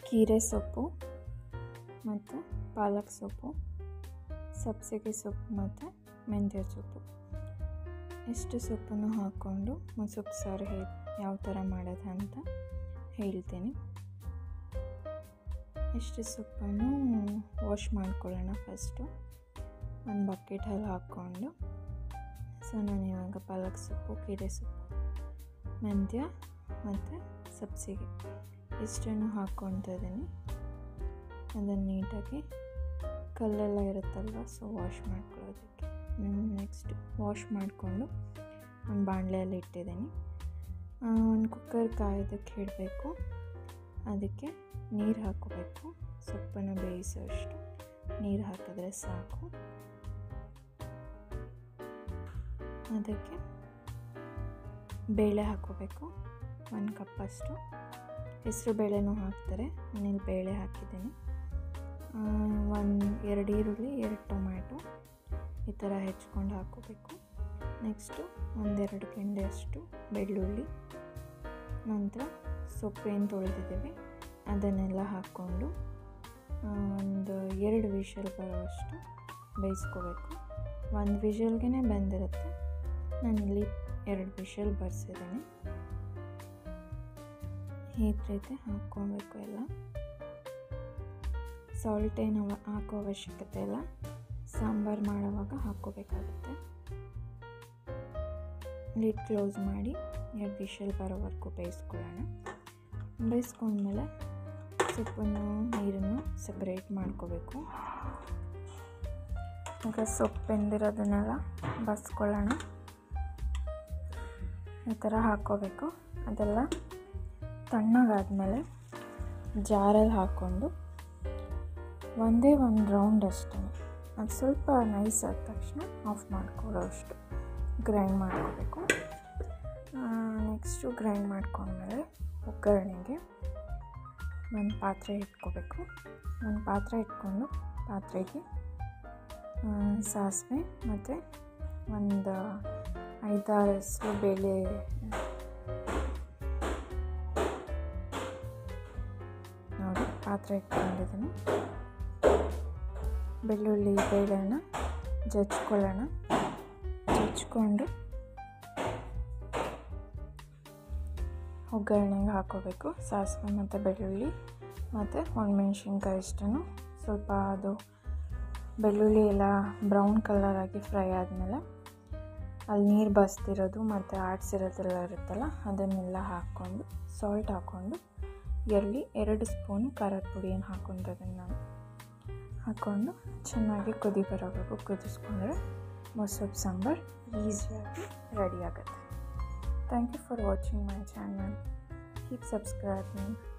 ಕೀರೆ ಸೊಪ್ಪು ಮತ್ತು ಪಾಲಕ್ ಸೊಪ್ಪು ಸಬ್ಸಿಗೆ ಸೊಪ್ಪು ಮತ್ತು ಮೆಂತ್ಯ ಸೊಪ್ಪು ಎಷ್ಟು ಸೊಪ್ಪನ್ನು ಹಾಕ್ಕೊಂಡು ಸೊಪ್ಪು ಸಾರು ಹೇ ಯಾವ ಥರ ಮಾಡೋದು ಅಂತ ಹೇಳ್ತೀನಿ ಇಷ್ಟು ಸೊಪ್ಪನ್ನು ವಾಶ್ ಮಾಡ್ಕೊಳ್ಳೋಣ ಫಸ್ಟು ಒಂದು ಬಕೆಟಲ್ಲಿ ಹಾಕ್ಕೊಂಡು ಸೊ ನಾನು ಇವಾಗ ಪಾಲಕ್ ಸೊಪ್ಪು ಕೀರೆ ಸೊಪ್ಪು ಮೆಂತ್ಯ ಮತ್ತು ಸಬ್ಸಿಗೆ ಇಷ್ಟನ್ನು ಹಾಕ್ಕೊತಾ ಇದ್ದೀನಿ ಅದನ್ನು ನೀಟಾಗಿ ಕಲ್ಲೆಲ್ಲ ಇರುತ್ತಲ್ವ ಸೊ ವಾಶ್ ಮಾಡ್ಕೊಳ್ಳೋದಕ್ಕೆ ನೆಕ್ಸ್ಟ್ ವಾಶ್ ಮಾಡಿಕೊಂಡು ಒಂದು ಬಾಣಲೆಯಲ್ಲಿ ಇಟ್ಟಿದ್ದೀನಿ ಒಂದು ಕುಕ್ಕರ್ ಕಾಯೋದಕ್ಕೆ ಇಡಬೇಕು ಅದಕ್ಕೆ ನೀರು ಹಾಕೋಬೇಕು ಸೊಪ್ಪನ್ನು ಬೇಯಿಸೋಷ್ಟು ನೀರು ಹಾಕಿದ್ರೆ ಸಾಕು ಅದಕ್ಕೆ ಬೇಳೆ ಹಾಕೋಬೇಕು ಒಂದು ಕಪ್ಪಷ್ಟು ಹೆಸರು ಬೇಳೆನೂ ಹಾಕ್ತಾರೆ ನಾನಿಲ್ಲಿ ಬೇಳೆ ಹಾಕಿದ್ದೀನಿ ಒಂದು ಎರಡು ಈರುಳ್ಳಿ ಎರಡು ಟೊಮ್ಯಾಟೊ ಈ ಥರ ಹೆಚ್ಕೊಂಡು ಹಾಕೋಬೇಕು ನೆಕ್ಸ್ಟು ಒಂದೆರಡು ಕೆಂಡೆಯಷ್ಟು ಬೆಳ್ಳುಳ್ಳಿ ನಂತರ ಸೊಪ್ಪೇನು ತೊಳೆದಿದ್ದೀವಿ ಅದನ್ನೆಲ್ಲ ಹಾಕ್ಕೊಂಡು ಒಂದು ಎರಡು ವಿಷಲ್ ಬರೋವಷ್ಟು ಬೇಯಿಸ್ಕೋಬೇಕು ಒಂದು ವಿಷಲ್ಗೆ ಬೆಂದಿರುತ್ತೆ ನಾನಿಲ್ಲಿ ಎರಡು ವಿಷಲ್ ಬರ್ಸಿದ್ದೀನಿ ಈ ರೀತಿ ಹಾಕ್ಕೊಬೇಕು ಎಲ್ಲ ಸಾಲ್ಟ್ ಏನು ಹಾಕೋ ಅವಶ್ಯಕತೆ ಇಲ್ಲ ಸಾಂಬಾರು ಮಾಡೋವಾಗ ಹಾಕ್ಕೋಬೇಕಾಗುತ್ತೆ ಲಿಡ್ ಕ್ಲೋಸ್ ಮಾಡಿ ಎರಡು ವಿಷಲ್ ಬರೋವರೆಗೂ ಬೇಯಿಸ್ಕೊಳ್ಳೋಣ ಬೇಯಿಸ್ಕೊಂಡ್ಮೇಲೆ ಸೊಪ್ಪನ್ನು ನೀರನ್ನು ಸಪ್ರೇಟ್ ಮಾಡ್ಕೋಬೇಕು ಈಗ ಸೊಪ್ಪು ಬೆಂದಿರೋದನ್ನೆಲ್ಲ ಬಸ್ಕೊಳ್ಳೋಣ ಈ ಥರ ಹಾಕ್ಕೋಬೇಕು ಅದೆಲ್ಲ ತಣ್ಣಗಾದಮೇಲೆ ಜಾರಲ್ಲಿ ಹಾಕ್ಕೊಂಡು ಒಂದೇ ಒಂದು ರೌಂಡ್ ಅಷ್ಟೇ ಅದು ಸ್ವಲ್ಪ ನೈಸ್ ಆದ ತಕ್ಷಣ ಆಫ್ ಮಾಡ್ಕೊಳ್ಳೋ ಅಷ್ಟು ಗ್ರೈಂಡ್ ಮಾಡ್ಕೋಬೇಕು ನೆಕ್ಸ್ಟು ಗ್ರೈಂಡ್ ಮಾಡ್ಕೊಂಡ್ಮೇಲೆ ಒಗ್ಗರಣೆಗೆ ಒಂದು ಪಾತ್ರೆ ಇಟ್ಕೋಬೇಕು ಒಂದು ಪಾತ್ರೆ ಇಟ್ಕೊಂಡು ಪಾತ್ರೆಗೆ ಸಾಸಿವೆ ಮತ್ತು ಒಂದು ಐದಾರು ಹೆಸರು ಬೇಳೆ ನೋಡಿ ಪಾತ್ರೆ ಇಟ್ಕೊಂಡಿದ್ದೀನಿ ಬೆಳ್ಳುಳ್ಳಿ ಬೇಳೆನ ಜಜ್ಕೊಳ್ಳೋಣ ಜಜ್ಕೊಂಡು ಒಗ್ಗರಣೆಗೆ ಹಾಕೋಬೇಕು ಸಾಸಿವೆ ಮತ್ತು ಬೆಳ್ಳುಳ್ಳಿ ಮತ್ತು ಒಣಮೆಣ್ಸಿನ್ಕಾಯಿ ಇಷ್ಟನ್ನು ಸ್ವಲ್ಪ ಅದು ಬೆಳ್ಳುಳ್ಳಿ ಎಲ್ಲ ಬ್ರೌನ್ ಕಲರ್ ಆಗಿ ಫ್ರೈ ಆದಮೇಲೆ ಅಲ್ಲಿ ನೀರು ಬಸ್ತಿರೋದು ಮತ್ತು ಆಡಿಸಿರೋದೆಲ್ಲ ಇರುತ್ತಲ್ಲ ಅದನ್ನೆಲ್ಲ ಹಾಕ್ಕೊಂಡು ಸಾಲ್ಟ್ ಹಾಕ್ಕೊಂಡು ಎಲ್ಲಿ ಎರಡು ಸ್ಪೂನು ಖಾರದ ಪುಡಿಯನ್ನು ಹಾಕ್ಕೊಂಡಿದ್ದೀನಿ ನಾನು ಹಾಕ್ಕೊಂಡು ಚೆನ್ನಾಗಿ ಕುದಿ ಬರೋವರೆಗೂ ಕುದಿಸ್ಕೊಂಡ್ರೆ ಮೊಸರು ಸಾಂಬಾರು ಈಸಿಯಾಗಿ ರೆಡಿ ಆಗುತ್ತೆ thank you for watching my channel keep subscribing